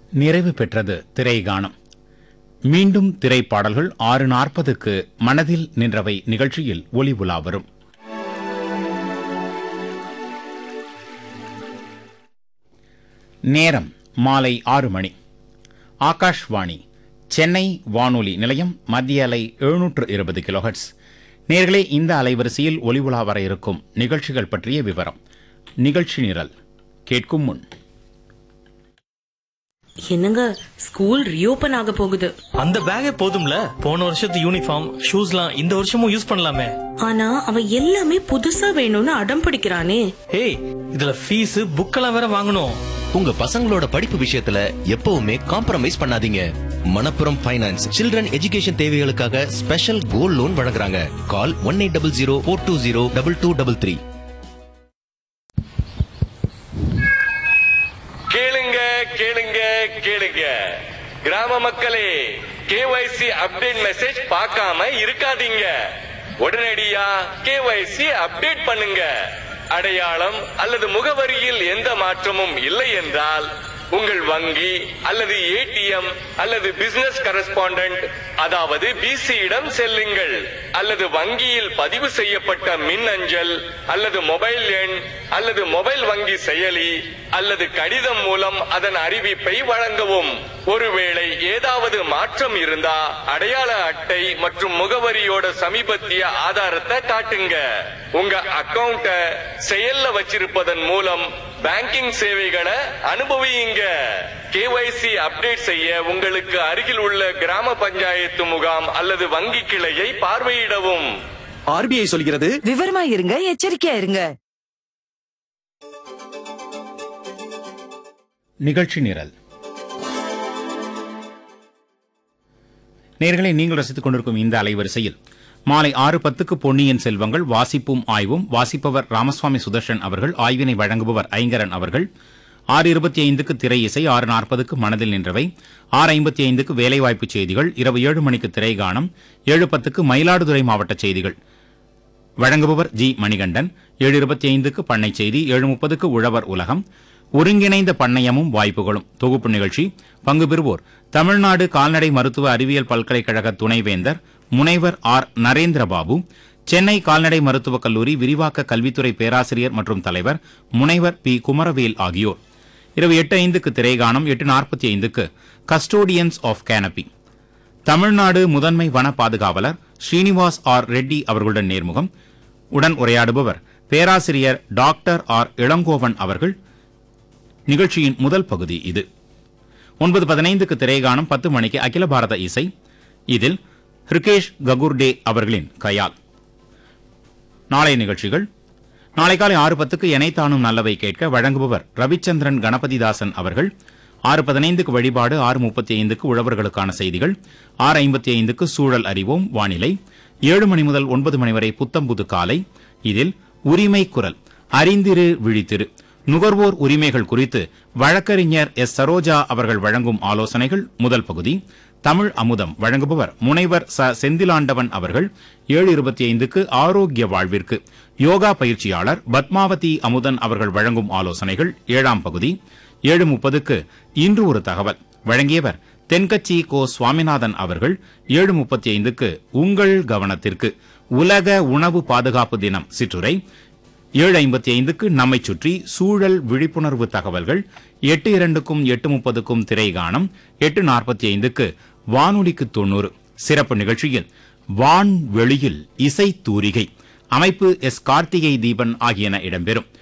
நிறைவு பெற்றது திரைகானம் மீண்டும் திரைப்பாடல்கள் ஆறு நாற்பதுக்கு மனதில் நின்றவை நிகழ்ச்சியில் ஒளி உலா வரும் நேரம் மாலை ஆறு மணி ஆகாஷ்வாணி சென்னை வானொலி நிலையம் மத்திய அலை எழுநூற்று இருபது கிலோஹெட்ஸ் நேர்களே இந்த அலைவரிசையில் ஒளி உலா வர இருக்கும் நிகழ்ச்சிகள் பற்றிய விவரம் நிகழ்ச்சி நிரல் கேட்கும் முன் என்னங்க ஸ்கூல் ரீஓபன் ஆக போகுது அந்த பேக்கே போதும்ல போன வருஷத்து யூனிஃபார்ம் ஷூஸ்லாம் இந்த வருஷமும் யூஸ் பண்ணலாமே ஆனா அவன் எல்லாமே புதுசா வேணும்னு அடம் பிடிக்கிறானே ஏய் இதுல ஃபீஸ் புக்கெல்லாம் வேற வாங்கணும் உங்க பசங்களோட படிப்பு விஷயத்துல எப்பவுமே காம்ப்ரமைஸ் பண்ணாதீங்க மணப்புரம் ஃபைனான்ஸ் சில்ட்ரன் எஜுகேஷன் தேவைகளுக்காக ஸ்பெஷல் கோல்ட் லோன் வழங்குறாங்க call one eight double zero four two zero double two double three கேளுங்க கேளுங்க கேளுங்க கிராம மக்களே கேஒய்சி அப்டேட் மெசேஜ் பார்க்காம இருக்காதீங்க உடனடியா கேஒய்சி அப்டேட் பண்ணுங்க அடையாளம் அல்லது முகவரியில் எந்த மாற்றமும் இல்லை என்றால் உங்கள் வங்கி அல்லது ஏடிஎம் அல்லது பிசினஸ் கரஸ்பாண்டன்ட் அதாவது பிசியிடம் செல்லுங்கள் அல்லது வங்கியில் பதிவு செய்யப்பட்ட மின் அஞ்சல் அல்லது மொபைல் எண் அல்லது மொபைல் வங்கி செயலி அல்லது கடிதம் மூலம் அதன் அறிவிப்பை வழங்கவும் ஒருவேளை ஏதாவது மாற்றம் இருந்தா அடையாள அட்டை மற்றும் முகவரியோட சமீபத்திய ஆதாரத்தை காட்டுங்க உங்க அக்கவுண்ட செயல்ல வச்சிருப்பதன் மூலம் பேங்கிங் சேவைகளை அனுபவியுங்க கேஒய்சி அப்டேட் செய்ய உங்களுக்கு அருகில் உள்ள கிராம பஞ்சாயத்து முகாம் அல்லது வங்கி கிளையை பார்வையிடவும் ஆர்பிஐ சொல்கிறது விவரமா இருங்க எச்சரிக்கையா இருங்க நிகழ்ச்சி நிரல் நேர்களை நீங்கள் ரசித்துக் கொண்டிருக்கும் இந்த அலைவரிசையில் மாலை ஆறு பத்துக்கு பொன்னியின் செல்வங்கள் வாசிப்பும் ஆய்வும் வாசிப்பவர் ராமசுவாமி சுதர்ஷன் அவர்கள் ஆய்வினை வழங்குபவர் ஐங்கரன் அவர்கள் ஆறு இருபத்தி ஐந்துக்கு திரை இசை ஆறு நாற்பதுக்கு மனதில் நின்றவை ஆறு ஐம்பத்தி ஐந்துக்கு வேலைவாய்ப்பு செய்திகள் இரவு ஏழு மணிக்கு திரைகானம் ஏழு பத்துக்கு மயிலாடுதுறை மாவட்ட செய்திகள் வழங்குபவர் ஜி மணிகண்டன் ஏழு இருபத்தி ஐந்துக்கு பண்ணை செய்தி ஏழு முப்பதுக்கு உழவர் உலகம் ஒருங்கிணைந்த பண்ணையமும் வாய்ப்புகளும் தொகுப்பு நிகழ்ச்சி பங்கு பெறுவோர் தமிழ்நாடு கால்நடை மருத்துவ அறிவியல் பல்கலைக்கழக துணைவேந்தர் முனைவர் ஆர் நரேந்திரபாபு சென்னை கால்நடை மருத்துவக் கல்லூரி விரிவாக்க கல்வித்துறை பேராசிரியர் மற்றும் தலைவர் முனைவர் பி குமரவேல் ஆகியோர் இரவு எட்டு ஐந்துக்கு திரைகானம் எட்டு நாற்பத்தி ஐந்துக்கு கஸ்டோடியன்ஸ் ஆஃப் கேனபி தமிழ்நாடு முதன்மை வன பாதுகாவலர் ஸ்ரீனிவாஸ் ஆர் ரெட்டி அவர்களுடன் நேர்முகம் உடன் உரையாடுபவர் பேராசிரியர் டாக்டர் ஆர் இளங்கோவன் அவர்கள் நிகழ்ச்சியின் முதல் பகுதி இது ஒன்பது பதினைந்துக்கு திரைகானம் பத்து மணிக்கு அகில பாரத இசை இதில் ஹிருகேஷ் ககுர்டே அவர்களின் கயால் நாளைய நிகழ்ச்சிகள் நாளை காலை ஆறு பத்துக்கு எனைத்தானும் நல்லவை கேட்க வழங்குபவர் ரவிச்சந்திரன் கணபதிதாசன் அவர்கள் ஆறு பதினைந்துக்கு வழிபாடு ஆறு முப்பத்தி ஐந்துக்கு உழவர்களுக்கான செய்திகள் ஆறு ஐம்பத்தி ஐந்துக்கு சூழல் அறிவோம் வானிலை ஏழு மணி முதல் ஒன்பது மணி வரை புத்தம்புது காலை இதில் உரிமை குரல் அறிந்திரு விழித்திரு நுகர்வோர் உரிமைகள் குறித்து வழக்கறிஞர் எஸ் சரோஜா அவர்கள் வழங்கும் ஆலோசனைகள் முதல் பகுதி தமிழ் அமுதம் வழங்குபவர் முனைவர் ச செந்திலாண்டவன் அவர்கள் ஏழு இருபத்தி ஐந்துக்கு ஆரோக்கிய வாழ்விற்கு யோகா பயிற்சியாளர் பத்மாவதி அமுதன் அவர்கள் வழங்கும் ஆலோசனைகள் ஏழாம் பகுதி ஏழு முப்பதுக்கு இன்று ஒரு தகவல் வழங்கியவர் தென்கட்சி கோ சுவாமிநாதன் அவர்கள் ஏழு முப்பத்தி ஐந்துக்கு உங்கள் கவனத்திற்கு உலக உணவு பாதுகாப்பு தினம் சிற்றுரை ஏழு ஐம்பத்தி ஐந்துக்கு நம்மை சுற்றி சூழல் விழிப்புணர்வு தகவல்கள் எட்டு இரண்டுக்கும் எட்டு முப்பதுக்கும் திரைகானம் எட்டு நாற்பத்தி ஐந்துக்கு வானொலிக்கு தொண்ணூறு சிறப்பு நிகழ்ச்சியில் வான் வெளியில் இசை தூரிகை அமைப்பு எஸ் கார்த்திகை தீபன் ஆகியன இடம்பெறும்